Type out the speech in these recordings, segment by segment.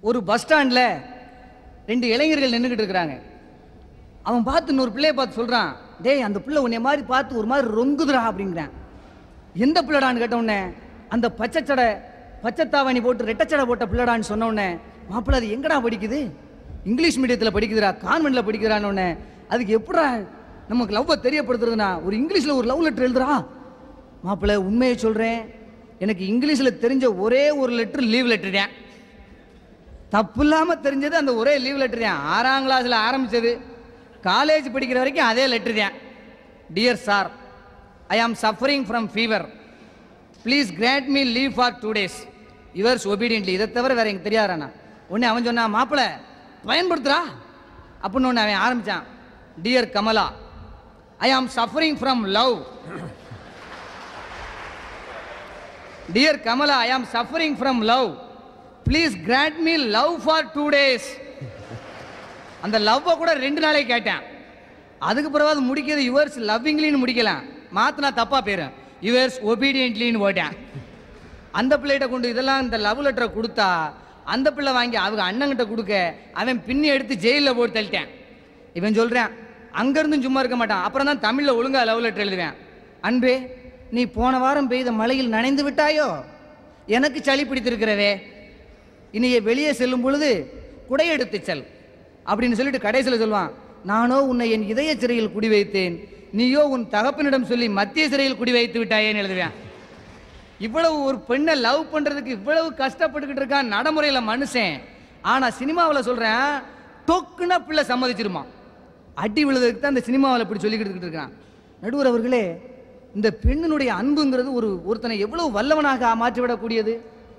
ஒரு பஸ் ஸ்டாண்ட்ல ரெண்டு இளைஞர்கள் நின்றுக்கிட்டு இருக்கிறாங்க அவன் பார்த்து இன்னொரு பிள்ளைய பார்த்து சொல்றான் டேய் அந்த பிள்ளை உன்னை மாதிரி பார்த்து ஒரு மாதிரி ரொங்குதுடா அப்படிங்கிறான் எந்த பிள்ளைடான்னு கேட்ட உடனே அந்த பச்சைச்சடை பச்சைத்தாவணி போட்டு ரெட்டச்சடை போட்ட பிள்ளைடான்னு சொன்ன உடனே மாப்பிள்ளை அது எங்கடா படிக்குது இங்கிலீஷ் மீடியத்தில் படிக்குதுடா கான்வென்ட்ல படிக்கிறான்னு உடனே அதுக்கு எப்படா நமக்கு லவ்வை தெரியப்படுத்துறதுனா ஒரு இங்கிலீஷ்ல ஒரு லவ் லெட்டர் எழுதுறா மாப்பிள்ளை உண்மையை சொல்றேன் எனக்கு இங்கிலீஷ்ல தெரிஞ்ச ஒரே ஒரு லெட்டர் லீவ் லெட்டர் தான் தப்பு இல்லாம தெரிஞ்சது அந்த ஒரே லீவ் லெட்டர் தான் ஆறாம் கிளாஸ்ல ஆரம்பிச்சது காலேஜ் படிக்கிற வரைக்கும் அதே லெட்டர் தான் dear sir I am suffering from fever please grant me leave for two days yours obediently இதை தவிர வேற எனக்கு தெரியாதாண்ணா உடனே அவன் சொன்னான் மாப்பிள பயன்படுத்துறா அப்படின்னு ஒன்று அவன் ஆரம்பிச்சான் dear Kamala I am suffering from love dear Kamala I am suffering from love please grant me love for two days அந்த லவ்வை கூட ரெண்டு நாளைக்கு கேட்டேன் அதுக்கு பிறகு அது முடிக்கிறது யுவர்ஸ் லவ்விங்லின்னு முடிக்கலாம் மாத்தினா தப்பா போயிரும் யுவர்ஸ் ஒபீடியன்ட்லின்னு போட்டேன் அந்த பிள்ளைகிட்ட கொண்டு இதெல்லாம் இந்த லவ் லெட்டரை கொடுத்தா அந்த பிள்ளை வாங்கி அவங்க அண்ணங்கிட்ட கொடுக்க அவன் பின்னி எடுத்து ஜெயிலில் போட்டு தள்ளிட்டேன் இவன் சொல்றான் அங்கிருந்தும் சும்மா இருக்க மாட்டான் அப்புறம் தான் தமிழ்ல ஒழுங்கா லவ் லெட்டர் எழுதுவேன் அன்பே நீ போன வாரம் பெய்த மழையில் நனைந்து விட்டாயோ எனக்கு சளி பிடித்திருக்கிறவே இனிய வெளியே செல்லும் பொழுது குடை எடுத்து செல் அப்படின்னு சொல்லிட்டு கடைசியில் சொல்லுவான் நானோ உன்னை என் இதய சிறையில் குடி வைத்தேன் நீயோ உன் தகப்பனிடம் சொல்லி மத்திய சிறையில் குடி வைத்து விட்டாயேன்னு எழுதுவேன் இவ்வளவு ஒரு பெண்ணை லவ் பண்றதுக்கு இவ்வளவு கஷ்டப்பட்டுக்கிட்டு இருக்கான் நடைமுறையில மனுஷன் ஆனா சினிமாவில் சொல்றேன் டொக்குன்னா பிள்ளை சம்மதிச்சிருமா அடி விழுதுக்கு தான் இந்த சினிமாவில் இப்படி சொல்லிக்கிட்டு இருக்கான் நடுவர் அவர்களே இந்த பெண்ணினுடைய அன்புங்கிறது ஒரு ஒருத்தனை எவ்வளவு வல்லவனாக மாற்றிவிடக்கூடியது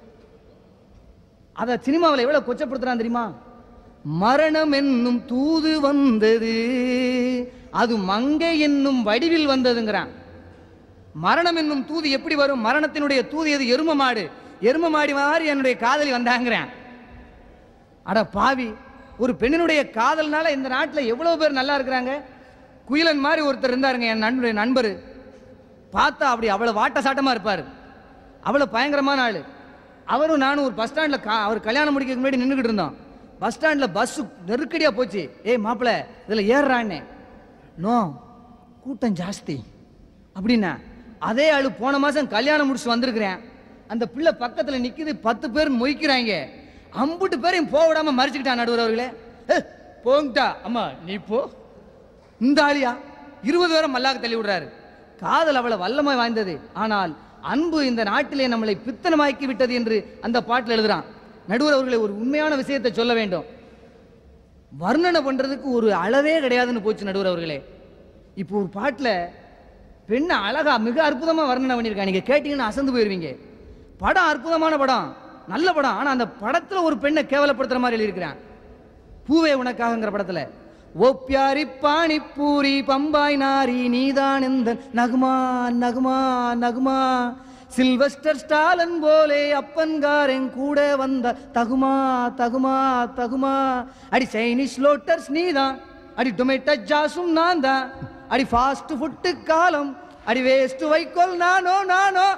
அதை சினிமாவில் எவ்வளவு கொச்சப்படுத்துறான் தெரியுமா மரணம் என்னும் தூது வந்தது அது மங்கை என்னும் வடிவில் வந்ததுங்கிறான் மரணம் என்னும் தூது எப்படி வரும் மரணத்தினுடைய தூது எது எரும மாடு எரும மாடி மாதிரி என்னுடைய காதலி வந்தாங்கிறேன் அட பாவி ஒரு பெண்ணினுடைய காதல்னால இந்த நாட்டில் எவ்வளவு பேர் நல்லா இருக்கிறாங்க குயிலன் மாதிரி ஒருத்தர் இருந்தாருங்க என் நண்பருடைய நண்பர் பார்த்தா அப்படி அவ்வளவு வாட்ட சாட்டமா இருப்பார் அவ்வளவு பயங்கரமான ஆளு அவரும் நானும் ஒரு பஸ் ஸ்டாண்ட்ல கா அவர் கல்யாணம் முடிக்கிறதுக்கு முன்னாடி நின்றுக்கிட்டு இருந்தோம் பஸ் ஸ்டாண்ட்ல பஸ் நெருக்கடியா போச்சு ஏய் மாப்பிள இதுல ஏறுறான்னே நோ கூட்டம் ஜாஸ்தி அப்படின்னா அதே ஆளு போன மாசம் கல்யாணம் முடிச்சு வந்திருக்கிறேன் அந்த பிள்ளை பக்கத்துல நிக்குது பத்து பேர் மொய்க்கிறாங்க அம்புட்டு பேரையும் போக விடாம மறிச்சுக்கிட்டான் நடுவர் அவர்களே "ஏ, போங்கடா அம்மா நீ போ இந்த ஆளியா இருபது பேரை மல்லாக்க தள்ளி விடுறாரு காதல் அவ்வளவு வல்லமை வாய்ந்தது ஆனால் அன்பு இந்த நாட்டிலே நம்மளை பித்தனமாக்கி விட்டது என்று அந்த பாட்டில் எழுதுறான் நடுவர் அவர்களை ஒரு உண்மையான விஷயத்தை சொல்ல வேண்டும் வர்ணனை பண்றதுக்கு ஒரு அளவே கிடையாதுன்னு போச்சு நடுவர் அவர்களே இப்போ ஒரு பாட்டில் பெண்ணை அழகா மிக அற்புதமா வர்ணனை பண்ணியிருக்காங்க நீங்க கேட்டீங்கன்னா அசந்து போயிருவீங்க படம் அற்புதமான படம் நல்ல படம் ஆனா அந்த படத்துல ஒரு பெண்ணை கேவலப்படுத்துற மாதிரி எழுதியிருக்கிறான் பூவே உனக்காகங்கிற படத்துல ஒப்பியாரி பானிப்பூரி பம்பாய் நாரி நீதான் எந்த நகுமா நகுமா நகுமா சில்வஸ்டர் ஸ்டாலன் போலே அப்பன்காரன் கூட வந்த தகுமா தகுமா தகுமா அடி சைனீஸ் லோட்டர்ஸ் நீதான் அடி டொமேட்டோ ஜாஸும் நான் தான் அடி ஃபாஸ்ட் ஃபுட்டு காலம் அடி வேஸ்ட் வைக்கோல் நானோ நானோ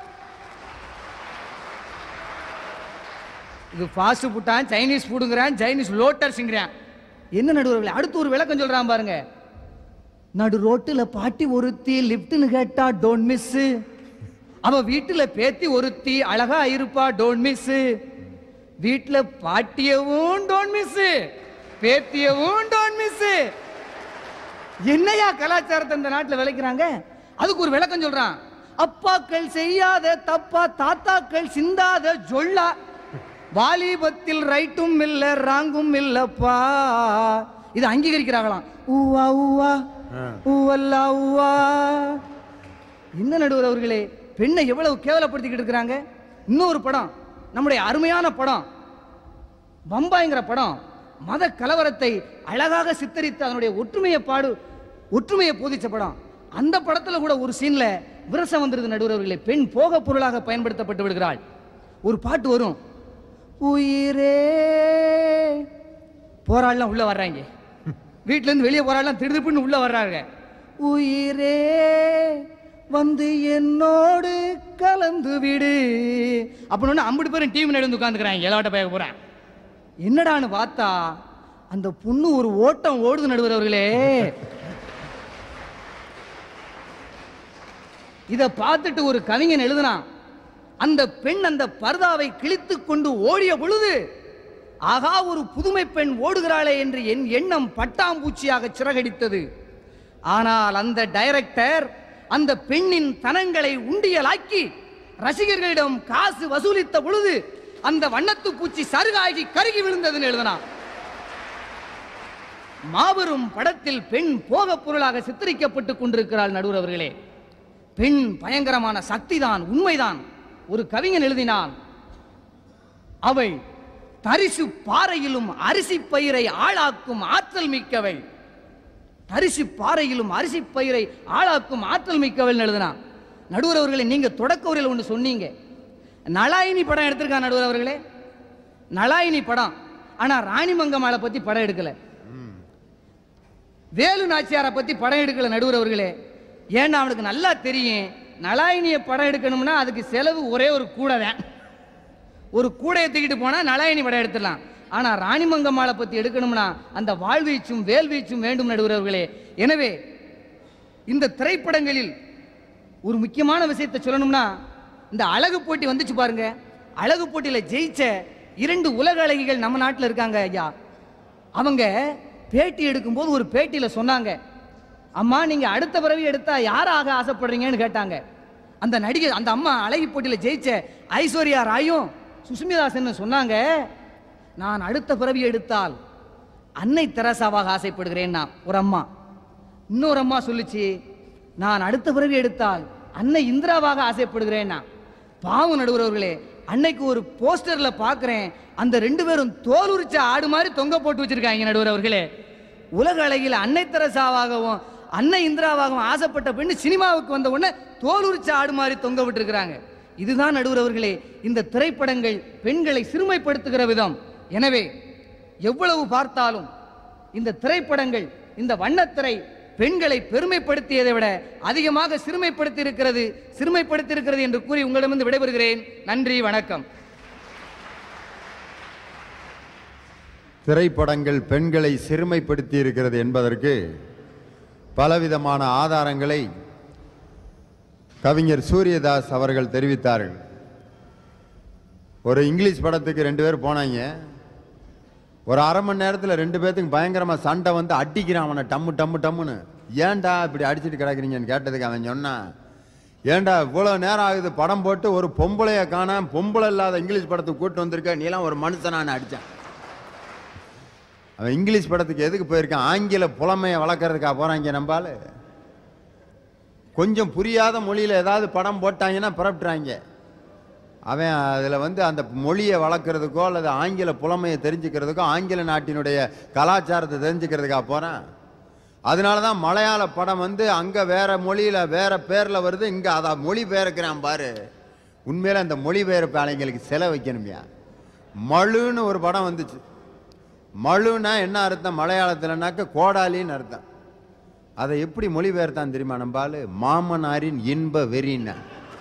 இது ஃபாஸ்ட் ஃபுட்டான் சைனீஸ் ஃபுட்டுங்கிறான் சைனீஸ் லோட்டர்ஸுங்கிறான் என்ன நடுவர்களே அடுத்து ஒரு விளக்கம் சொல்றான் பாருங்க நடு ரோட்டுல பாட்டி ஒருத்தி லிப்ட்னு கேட்டா டோன்ட் மிஸ் அவ வீட்டுல பேத்தி ஒருத்தி அழகா இருப்பா டோன்ட் மிஸ் வீட்டுல பாட்டியவும் டோன்ட் மிஸ் பேத்தியவும் டோன்ட் மிஸ் என்னையா கலாச்சாரத்தை இந்த நாட்டுல விளைக்கிறாங்க அதுக்கு ஒரு விளக்கம் சொல்றான் அப்பாக்கள் செய்யாத தப்பா தாத்தாக்கள் சிந்தாத ஜொல்லா வாலிபத்தில் ரைட்டும் இல்ல ராங்கும் இல்லப்பா இது அங்கீகரிக்கிறாங்களாம் ஊவா ஊவா ஊவல்லா ஊவா என்ன நடுவர் அவர்களே பெண்ணை எவ்வளவு கேவலப்படுத்திக்கிட்டு இருக்கிறாங்க இன்னொரு படம் நம்முடைய அருமையான படம் பம்பாய்ங்கிற படம் மத கலவரத்தை அழகாக சித்தரித்து அதனுடைய ஒற்றுமையை பாடு ஒற்றுமையை போதிச்ச படம் அந்த படத்துல கூட ஒரு சீன்ல விரசம் வந்துருது நடுவர் அவர்களே பெண் போக பொருளாக பயன்படுத்தப்பட்டு விடுகிறாள் ஒரு பாட்டு வரும் உயிரே போராடலாம் உள்ள வர்றாங்க வீட்ல இருந்து வெளியே போராடலாம் திடுதிப்புன்னு உள்ள வர்றாங்க உயிரே வந்து என்னோடு கலந்து விடு அப்படின்னு அம்புட்டு பேரும் டீம் நடந்து உட்காந்துக்கிறாங்க இளவட்ட பேக போறேன் என்னடான்னு பார்த்தா அந்த பொண்ணு ஒரு ஓட்டம் ஓடுது நடுவர் அவர்களே இத பார்த்துட்டு ஒரு கவிஞன் எழுதுனான் அந்த பெண் அந்த பர்தாவை கிழித்து கொண்டு ஓடிய பொழுது ஆகா ஒரு புதுமை பெண் ஓடுகிறாளே என்று என் எண்ணம் பட்டாம்பூச்சியாக சிறகடித்தது ஆனால் அந்த டைரக்டர் அந்த பெண்ணின் தனங்களை உண்டியலாக்கி ரசிகர்களிடம் காசு வசூலித்த பொழுது அந்த வண்ணத்து பூச்சி சருகாகி கருகி விழுந்ததுன்னு எழுதினான் மாபெரும் படத்தில் பெண் போகப் பொருளாக சித்தரிக்கப்பட்டுக் கொண்டிருக்கிறாள் நடுவர் அவர்களே பெண் பயங்கரமான சக்திதான் உண்மைதான் ஒரு கவிஞன் எழுதினான் அவள் தரிசு பாறையிலும் அரிசி பயிரை ஆளாக்கும் ஆற்றல் மிக்கவள் தரிசு பாறையிலும் அரிசி பயிரை ஆளாக்கும் ஆற்றல் மிக்கவள் எழுதினான் நடுவர் அவர்களே நீங்க தொடக்க உரையில் ஒன்று சொன்னீங்க நலாயினி படம் எடுத்திருக்கான் நடுவர் அவர்களே நலாயினி படம் ஆனா ராணிமங்கமாலை பத்தி படம் எடுக்கல வேலு நாச்சியாரை பத்தி படம் எடுக்கல நடுவர் அவர்களே ஏன்னா அவனுக்கு நல்லா தெரியும் நலாயினியை படம் எடுக்கணும்னா அதுக்கு செலவு ஒரே ஒரு கூடை தான் ஒரு கூடையை தூக்கிட்டு போனா நலாயினி படம் எடுத்துடலாம் ஆனா ராணிமங்கம்மாளை பத்தி எடுக்கணும்னா அந்த வாழ்வீச்சும் வேல்வீச்சும் வேண்டும் நடுவர்களே எனவே இந்த திரைப்படங்களில் ஒரு முக்கியமான விஷயத்தை சொல்லணும்னா இந்த அழகு போட்டி வந்துச்சு பாருங்க அழகு போட்டியில ஜெயிச்ச இரண்டு உலக அழகிகள் நம்ம நாட்டில் இருக்காங்க ஐயா அவங்க பேட்டி எடுக்கும்போது ஒரு பேட்டியில சொன்னாங்க அம்மா நீங்க அடுத்த பிறவி எடுத்தா யாராக ஆசைப்படுறீங்கன்னு கேட்டாங்க அந்த நடிகை அந்த அம்மா அழகி போட்டியில ஜெயிச்ச ஐஸ்வர்யா ராயும் சுஷ்மிதா சென்னு சொன்னாங்க நான் அடுத்த பிறவி எடுத்தால் அன்னை தெரசாவாக ஆசைப்படுகிறேன்னா ஒரு அம்மா இன்னொரு அம்மா சொல்லுச்சு நான் அடுத்த பிறவி எடுத்தால் அன்னை இந்திராவாக ஆசைப்படுகிறேன்னா பாவம் நடுவுறவர்களே அன்னைக்கு ஒரு போஸ்டர்ல பார்க்கிறேன் அந்த ரெண்டு பேரும் தோல் உரிச்ச ஆடு மாதிரி தொங்க போட்டு வச்சிருக்காங்க நடுவர் அவர்களே உலக அழகில் அன்னை தெரசாவாகவும் அன்னை இந்திராவாகவும் ஆசைப்பட்ட பெண்ணு சினிமாவுக்கு வந்த உடனே தோல் உரிச்ச ஆடு மாதிரி தொங்க விட்டுருக்கிறாங்க இதுதான் நடுவர் அவர்களே இந்த திரைப்படங்கள் பெண்களை சிறுமைப்படுத்துகிற விதம் எனவே எவ்வளவு பார்த்தாலும் இந்த திரைப்படங்கள் இந்த வண்ணத்திரை பெண்களை பெருமைப்படுத்தியதை விட அதிகமாக சிறுமைப்படுத்தி இருக்கிறது சிறுமைப்படுத்தி இருக்கிறது என்று கூறி உங்களிடமிருந்து விடைபெறுகிறேன் நன்றி வணக்கம் திரைப்படங்கள் பெண்களை சிறுமைப்படுத்தி இருக்கிறது என்பதற்கு பலவிதமான ஆதாரங்களை கவிஞர் சூரியதாஸ் அவர்கள் தெரிவித்தார்கள் ஒரு இங்கிலீஷ் படத்துக்கு ரெண்டு பேர் போனாங்க ஒரு அரை மணி நேரத்தில் ரெண்டு பேர்த்துக்கு பயங்கரமா சண்டை வந்து அடிக்கிறான் அவனை டம்மு டம்மு டம்முன்னு ஏன்டா இப்படி அடிச்சிட்டு கிடக்குறீங்கன்னு கேட்டதுக்கு அவன் சொன்னான் ஏன்டா இவ்வளோ நேரம் ஆகுது படம் போட்டு ஒரு பொம்பளைய காணாம பொம்பளை இல்லாத இங்கிலீஷ் படத்துக்கு கூட்டு வந்திருக்க நீலாம் ஒரு மனுஷனான்னு அடிச்சான் அவன் இங்கிலீஷ் படத்துக்கு எதுக்கு போயிருக்கான் ஆங்கில புலமையை வளர்க்கறதுக்கா போறாங்க நம்பால கொஞ்சம் புரியாத மொழியில் ஏதாவது படம் போட்டாங்கன்னா புறப்பட்டுறாங்க அவன் அதில் வந்து அந்த மொழியை வளர்க்குறதுக்கோ அல்லது ஆங்கில புலமையை தெரிஞ்சுக்கிறதுக்கோ ஆங்கில நாட்டினுடைய கலாச்சாரத்தை தெரிஞ்சுக்கிறதுக்காக போகிறான் அதனால தான் மலையாள படம் வந்து அங்கே வேற மொழியில் வேற பேரில் வருது இங்கே அதை மொழி பெயர்க்கிறான் பாரு உண்மையில அந்த மொழி பெயர்ப்பு ஆலைங்களுக்கு செல வைக்கணும்யா மழுன்னு ஒரு படம் வந்துச்சு மழுனா என்ன அர்த்தம் மலையாளத்துலனாக்க கோடாலின்னு அர்த்தம் அதை எப்படி மொழிபெயர்த்தான் தெரியுமா நம்பாலு மாமனாரின் இன்ப வெறின்னா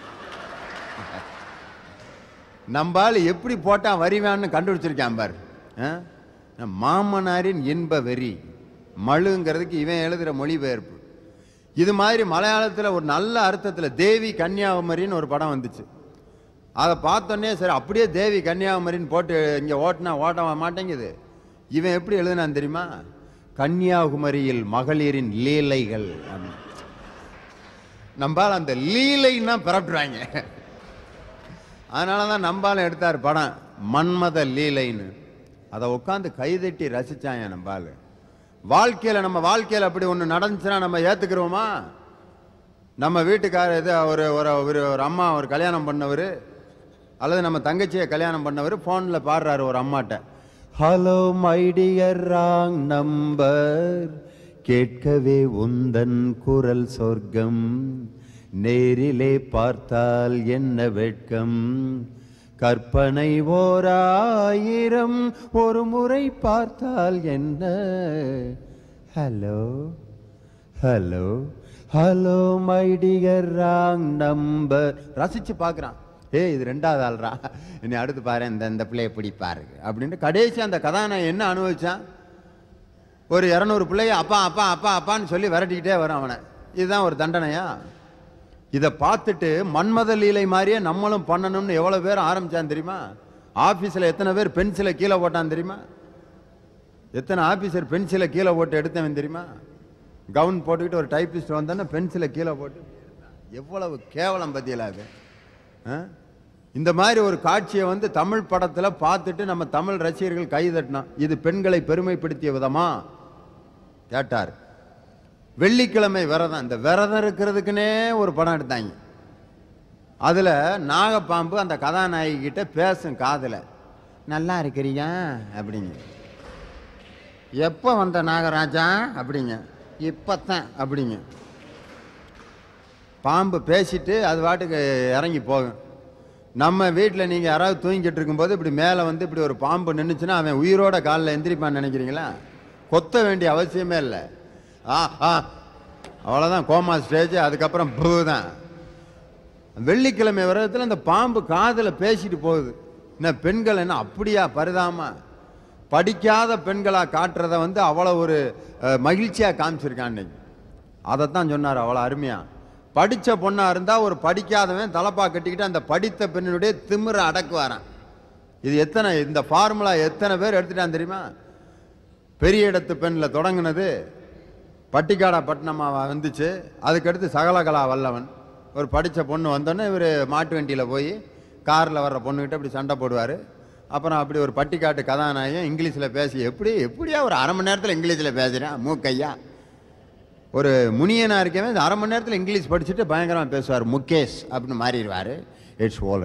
நம்பால் எப்படி போட்டான் வரிவான்னு கண்டுபிடிச்சிருக்கான் பாரு ஆ? மாமனாரின் இன்ப வெறி மழுங்கிறதுக்கு இவன் எழுதுகிற மொழிபெயர்ப்பு இது மாதிரி மலையாளத்தில் ஒரு நல்ல அர்த்தத்தில் தேவி கன்னியாகுமரின்னு ஒரு படம் வந்துச்சு அதை பார்த்தோன்னே சரி அப்படியே தேவி கன்னியாகுமரின்னு போட்டு இங்கே ஓட்டினா ஓட்ட மாட்டேங்குது இவன் எப்படி எழுதுனான் தெரியுமா கன்னியாகுமரியில் மகளிரின் லீலைகள் அப்படின்னு. நம்பால் அந்த லீலைன்னா பிறப்புறாங்க அதனால தான் நம்பால் எடுத்தார் படம் மன்மத லீலைன்னு அதை உட்காந்து கைதட்டி ரசிச்சாங்க நம்பால் வாழ்க்கையில் நம்ம வாழ்க்கையில் அப்படி ஒன்று நடந்துச்சுன்னா நம்ம ஏற்றுக்கிறோமா நம்ம வீட்டுக்காரர் இது ஒரு ஒரு ஒரு ஒரு அம்மா ஒரு கல்யாணம் பண்ணவர் அல்லது நம்ம தங்கச்சியை கல்யாணம் பண்ணவர் ஃபோனில் பாடுறாரு ஒரு அம்மாட்ட hello my dear wrong number கேட்கவே உந்தன் குரல் சொர்க்கம் நேரிலே பார்த்தால் என்ன வெட்கம் கற்பனை ஓராயிரம் ஒரு முறை பார்த்தால் என்ன hello hello hello my dear wrong number ரசிச்சு பார்க்குறான் ஏய் இது ரெண்டாவது ஆள்ரா இனி அடுத்து பாரு இந்த இந்த பிள்ளைய பிடிப்பாரு அப்படின்ட்டு கடைசி அந்த கதாநாயகன் என்ன அனுபவிச்சான் ஒரு இரநூறு பிள்ளைய அப்பா அப்பா அப்பா அப்பான்னு சொல்லி விரட்டிக்கிட்டே வரும் அவனை இதுதான் ஒரு தண்டனையா இதை பார்த்துட்டு மன்மத லீலை மாதிரியே நம்மளும் பண்ணணும்னு எவ்வளோ பேர் ஆரம்பிச்சான் தெரியுமா ஆஃபீஸில் எத்தனை பேர் பென்சிலை கீழே போட்டான் தெரியுமா எத்தனை ஆஃபீஸர் பென்சிலை கீழே போட்டு எடுத்தவன் தெரியுமா கவுன் போட்டுக்கிட்டு ஒரு டைப்பிஸ்ட் வந்தானே பென்சிலை கீழே போட்டு எவ்வளவு கேவலம் பத்தியலா அது ஆ? இந்த மாதிரி ஒரு காட்சியை வந்து தமிழ் படத்துல பார்த்துட்டு நம்ம தமிழ் ரசிகர்கள் கை தட்டினோம் இது பெண்களை பெருமைப்படுத்திய விதமா கேட்டார் வெள்ளிக்கிழமை விரதம் இந்த விரதம் இருக்கிறதுக்குனே ஒரு படம் எடுத்தாங்க அதுல நாகப்பாம்பு அந்த கதாநாயகி கிட்ட பேசும் காதுல நல்லா இருக்கிறீங்க அப்படிங்க எப்போ வந்த நாகராஜா அப்படிங்க இப்பத்தான் அப்படிங்க பாம்பு பேசிட்டு அது பாட்டுக்கு இறங்கி போகும் நம்ம வீட்டில் நீங்கள் யாராவது தூங்கிட்டு இருக்கும்போது இப்படி மேலே வந்து இப்படி ஒரு பாம்பு நின்றுச்சுன்னா அவன் உயிரோட காலில் எந்திரிப்பான்னு நினைக்கிறீங்களா கொத்த வேண்டிய அவசியமே இல்லை ஆ ஆ அவ்வளோதான் கோமா ஸ்டேஜ் அதுக்கப்புறம் பூ தான் வெள்ளிக்கிழமை விரதத்தில் அந்த பாம்பு காதில் பேசிட்டு போகுது என்ன பெண்கள் என்ன அப்படியா பரிதாமா படிக்காத பெண்களாக காட்டுறத வந்து அவ்வளோ ஒரு மகிழ்ச்சியாக காமிச்சிருக்கான் இன்னைக்கு அதைத்தான் சொன்னார் அவ்வளோ அருமையாக படித்த பொண்ணாக இருந்தால் ஒரு படிக்காதவன் தலப்பா கட்டிக்கிட்டு அந்த படித்த பெண்ணினுடைய திமிரை அடக்குவாரான் இது எத்தனை இந்த ஃபார்முலா எத்தனை பேர் எடுத்துட்டான் தெரியுமா பெரிய இடத்து பெண்ணில் தொடங்குனது பட்டிக்காடா பட்டினமாக வந்துச்சு அதுக்கடுத்து சகலகலா வல்லவன் ஒரு படித்த பொண்ணு வந்தோடனே இவர் மாட்டு வண்டியில் போய் காரில் வர்ற பொண்ணுக்கிட்ட இப்படி சண்டை போடுவார் அப்புறம் அப்படி ஒரு பட்டிக்காட்டு கதாநாயகன் இங்கிலீஷில் பேசி எப்படி எப்படியா ஒரு அரை மணி நேரத்தில் இங்கிலீஷில் பேசுகிறேன் மூக்கையா ஒரு முனியனா இருக்கவே இந்த அரை மணி நேரத்தில் இங்கிலீஷ் படிச்சுட்டு பயங்கரமாக பேசுவார் முகேஷ் அப்படின்னு மாறிடுவார் இட்ஸ் ஓல்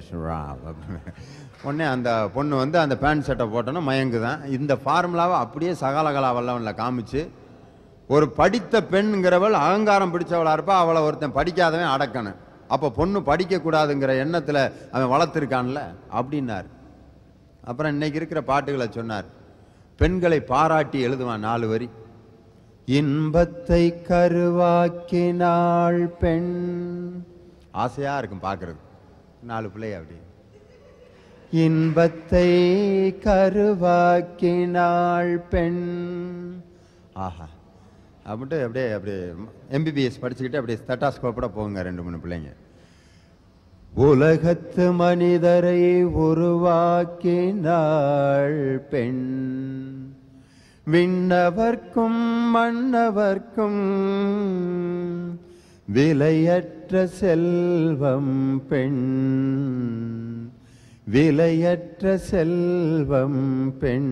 உடனே அந்த பொண்ணு வந்து அந்த பேண்ட் சட்டை போட்டோன்னா மயங்கு தான் இந்த ஃபார்முலாவை அப்படியே சகலகலா வல்லவனில் காமிச்சு ஒரு படித்த பெண்ங்கிறவள் அகங்காரம் பிடிச்சவளா இருப்பா அவளை ஒருத்தன் படிக்காதவன் அடக்கணும் அப்போ பொண்ணு படிக்கக்கூடாதுங்கிற எண்ணத்தில் அவன் வளர்த்துருக்கான்ல அப்படின்னார் அப்புறம் இன்னைக்கு இருக்கிற பாட்டுகளை சொன்னார் பெண்களை பாராட்டி எழுதுவான் நாலு வரி இன்பத்தை கருவாக்கினாள் பெண் ஆசையா இருக்கும் பார்க்கறது நாலு பிள்ளை அப்படி இன்பத்தை கருவாக்கினாள் பெண் ஆஹா அப்படின்ட்டு அப்படியே அப்படியே எம்பிபிஎஸ் படிச்சுக்கிட்டு அப்படியே ஸ்டெட்டாஸ்கோப்போட போங்க ரெண்டு மூணு பிள்ளைங்க உலகத்து மனிதரை உருவாக்கினாள் பெண் விண்ணவர்க்கும் மன்னவர்க்கும் விலையற்ற செல்வம் பெண் விலையற்ற செல்வம் பெண்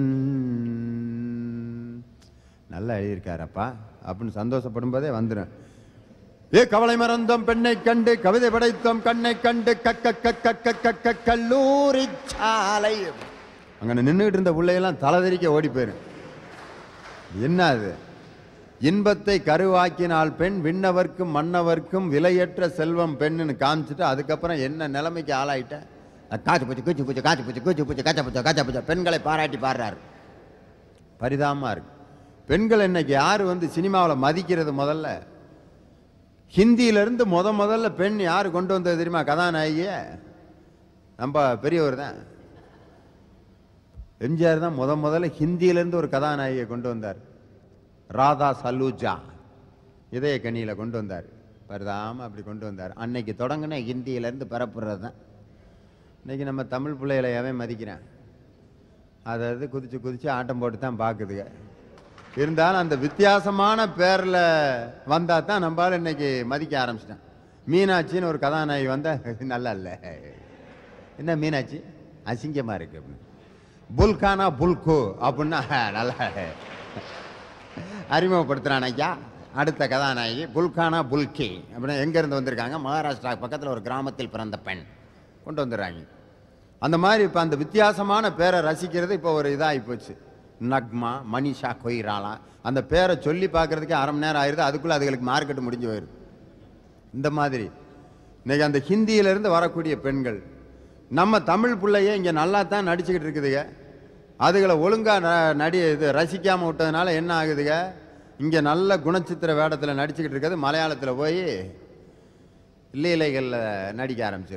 நல்லா எழுதியிருக்காரப்பா அப்படின்னு சந்தோஷப்படும் போதே வந்துடும் ஏ கவலை மறந்தோம் பெண்ணை கண்டு கவிதை படைத்தோம் கண்ணை கண்டு கக்க கக்க கக்க கக்க கல்லூரி சாலை அங்க நின்றுகிட்டு இருந்த பிள்ளையெல்லாம் தலைதெறிக்க ஓடி போயிரும் என்ன அது இன்பத்தை கருவாக்கினால் பெண் விண்ணவர்க்கும் மன்னவர்க்கும் விலையற்ற செல்வம் பெண்ணுன்னு காமிச்சிட்டு அதுக்கப்புறம் என்ன நிலைமைக்கு ஆளாயிட்ட காச்சு பூச்சி கூச்சு பூச்சி காச்சு பூச்சி கூச்சு பூச்சி காச்சா பூச்சா காச்சா பூச்சா பெண்களை பாராட்டி பாடுறாரு பரிதாபமா இருக்கு பெண்கள் இன்னைக்கு யார் வந்து சினிமாவில் மதிக்கிறது முதல்ல ஹிந்தியிலிருந்து முத முதல்ல பெண் யார் கொண்டு வந்தது தெரியுமா கதாநாயகிய நம்ம பெரியவர் தான் எம்ஜிஆர் தான் முத முதல்ல ஹிந்தியிலேருந்து ஒரு கதாநாயகியை கொண்டு வந்தார் ராதா சலூஜா இதய கனியில் கொண்டு வந்தார் பரிதாம அப்படி கொண்டு வந்தார் அன்னைக்கு தொடங்கின ஹிந்தியிலேருந்து பரப்புறது தான் இன்னைக்கு நம்ம தமிழ் பிள்ளைகளை எவன் மதிக்கிறான் அதாவது குதிச்சு குதிச்சு ஆட்டம் போட்டு தான் பார்க்குதுங்க இருந்தாலும் அந்த வித்தியாசமான பேரில் வந்தால் தான் நம்மளால இன்னைக்கு மதிக்க ஆரம்பிச்சிட்டேன் மீனாட்சின்னு ஒரு கதாநாயகி வந்தா நல்லா இல்லை என்ன மீனாட்சி அசிங்கமாக இருக்கு அப்படின்னு புல்கானா புல்கு அப்படின்னா நல்லா அறிமுகப்படுத்துகிறான் ஐயா அடுத்த கதாநாயகி புல்கானா புல்கி அப்படின்னு எங்கேருந்து வந்திருக்காங்க மகாராஷ்டிரா பக்கத்தில் ஒரு கிராமத்தில் பிறந்த பெண் கொண்டு வந்துடுறாங்க அந்த மாதிரி இப்போ அந்த வித்தியாசமான பேரை ரசிக்கிறது இப்போ ஒரு இதாகி போச்சு நக்மா மனிஷா கொய்ராலா அந்த பேரை சொல்லி பார்க்கறதுக்கே அரை மணி நேரம் ஆயிருது அதுக்குள்ளே அதுகளுக்கு மார்க்கெட் முடிஞ்சு போயிடுது இந்த மாதிரி இன்னைக்கு அந்த ஹிந்தியிலிருந்து வரக்கூடிய பெண்கள் நம்ம தமிழ் பிள்ளைய இங்கே நல்லா தான் நடிச்சுக்கிட்டு இருக்குதுங்க அதுகளை ஒழுங்காக ந நடி இது ரசிக்காமல் விட்டதுனால என்ன ஆகுதுங்க இங்கே நல்ல குணச்சித்திர வேடத்தில் நடிச்சுக்கிட்டு இருக்கிறது மலையாளத்தில் போய் லீலைகளில் நடிக்க ஆரம்பிச்சிருது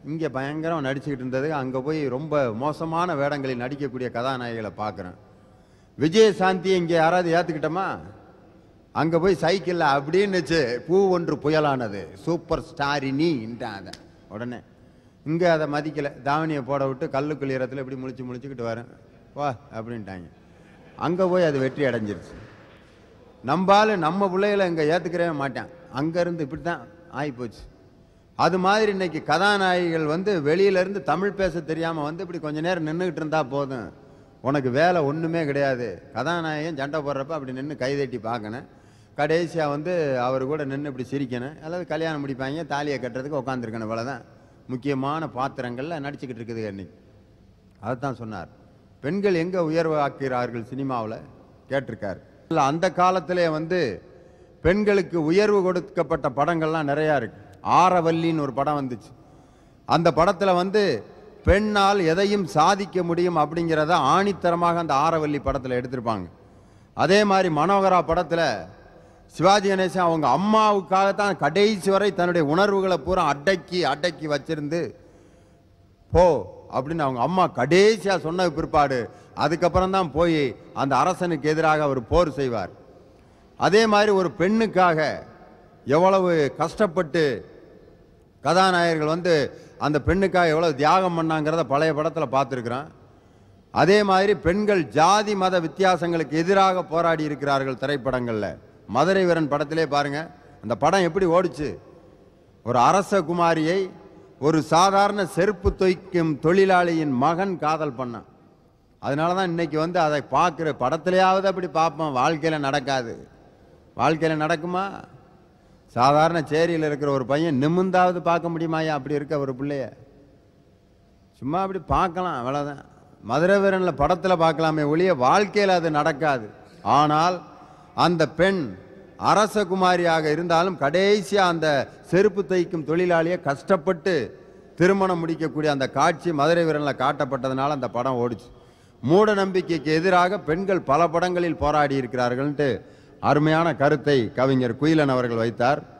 இங்கே பயங்கரம் நடிச்சுக்கிட்டு இருந்தது அங்கே போய் ரொம்ப மோசமான வேடங்களில் நடிக்கக்கூடிய கதாநாயகிகளை பார்க்குறேன் விஜயசாந்தியை இங்கே யாராவது ஏற்றுக்கிட்டோமா அங்கே போய் சைக்கிளில் அப்படின்னுச்சு பூ ஒன்று புயலானது சூப்பர் ஸ்டாரினின்ட்டான் அதை உடனே இங்கே அதை மதிக்கலை தாவணியை போட விட்டு கல்லுக்குள் ஈரத்தில் இப்படி முழிச்சு முழிச்சுக்கிட்டு வரேன் வா அப்படின்ட்டாங்க அங்கே போய் அது வெற்றி அடைஞ்சிருச்சு நம்பால் நம்ம பிள்ளைகளை இங்கே ஏற்றுக்கிறவே மாட்டான் அங்கேருந்து இப்படி தான் ஆகிப்போச்சு அது மாதிரி இன்னைக்கு கதாநாயகிகள் வந்து வெளியிலேருந்து தமிழ் பேச தெரியாமல் வந்து இப்படி கொஞ்ச நேரம் நின்றுக்கிட்டு இருந்தா போதும் உனக்கு வேலை ஒன்றுமே கிடையாது கதாநாயகன் சண்டை போடுறப்ப அப்படி நின்று கைதட்டி பார்க்கணும் கடைசியாக வந்து அவர் கூட நின்று இப்படி சிரிக்கணும் அல்லது கல்யாணம் முடிப்பாங்க தாலியை கட்டுறதுக்கு உட்காந்துருக்கணும் இவ்வளோதான் முக்கியமான பாத்திரங்களில் நடிச்சுக்கிட்டு இருக்குது இன்னைக்கு அதைத்தான் சொன்னார் பெண்கள் எங்கே உயர்வு ஆக்குகிறார்கள் சினிமாவில் கேட்டிருக்காரு இல்ல, அந்த காலத்திலே வந்து பெண்களுக்கு உயர்வு கொடுக்கப்பட்ட படங்கள்லாம் நிறையா இருக்கு ஆரவல்லின்னு ஒரு படம் வந்துச்சு அந்த படத்தில் வந்து பெண்ணால் எதையும் சாதிக்க முடியும் அப்படிங்கிறத ஆணித்தரமாக அந்த ஆரவல்லி படத்தில் எடுத்திருப்பாங்க அதே மாதிரி மனோகரா படத்தில் சிவாஜி கணேசன் அவங்க அம்மாவுக்காகத்தான் கடைசி வரை தன்னுடைய உணர்வுகளை பூரா அடக்கி அடக்கி வச்சிருந்து போ அப்படின்னு அவங்க அம்மா கடைசியா சொன்ன பிற்பாடு அதுக்கப்புறம் தான் போய் அந்த அரசனுக்கு எதிராக அவர் போர் செய்வார் அதே மாதிரி ஒரு பெண்ணுக்காக எவ்வளவு கஷ்டப்பட்டு கதாநாயகர்கள் வந்து அந்த பெண்ணுக்காக எவ்வளவு தியாகம் பண்ணாங்கிறத பழைய படத்தில் பார்த்துருக்குறோம் அதே மாதிரி பெண்கள் ஜாதி மத வித்தியாசங்களுக்கு எதிராக போராடி இருக்கிறார்கள் திரைப்படங்களில் மதுரை வீரன் படத்திலே பாருங்க அந்த படம் எப்படி ஓடுச்சு ஒரு அரச குமாரியை ஒரு சாதாரண செருப்பு தொய்க்கும் தொழிலாளியின் மகன் காதல் பண்ணான் அதனால தான் இன்னைக்கு வந்து அதை பார்க்குற படத்துலையாவது அப்படி பார்ப்போம் வாழ்க்கையில் நடக்காது வாழ்க்கையில் நடக்குமா சாதாரண சேரியில் இருக்கிற ஒரு பையன் நிமிந்தாவது பார்க்க முடியுமாயா அப்படி இருக்க ஒரு பிள்ளைய சும்மா அப்படி பார்க்கலாம் அவ்வளோதான் மதுரை வீரனில் படத்தில் பார்க்கலாமே ஒழிய வாழ்க்கையில் அது நடக்காது ஆனால் அந்த பெண் அரசகுமாரியாக இருந்தாலும் கடைசியாக அந்த செருப்பு தைக்கும் தொழிலாளியை கஷ்டப்பட்டு திருமணம் முடிக்கக்கூடிய அந்த காட்சி மதுரை வீரனில் காட்டப்பட்டதுனால அந்த படம் ஓடிச்சு மூட நம்பிக்கைக்கு எதிராக பெண்கள் பல படங்களில் போராடி இருக்கிறார்கள்ன்ட்டு அருமையான கருத்தை கவிஞர் குயிலன் அவர்கள் வைத்தார்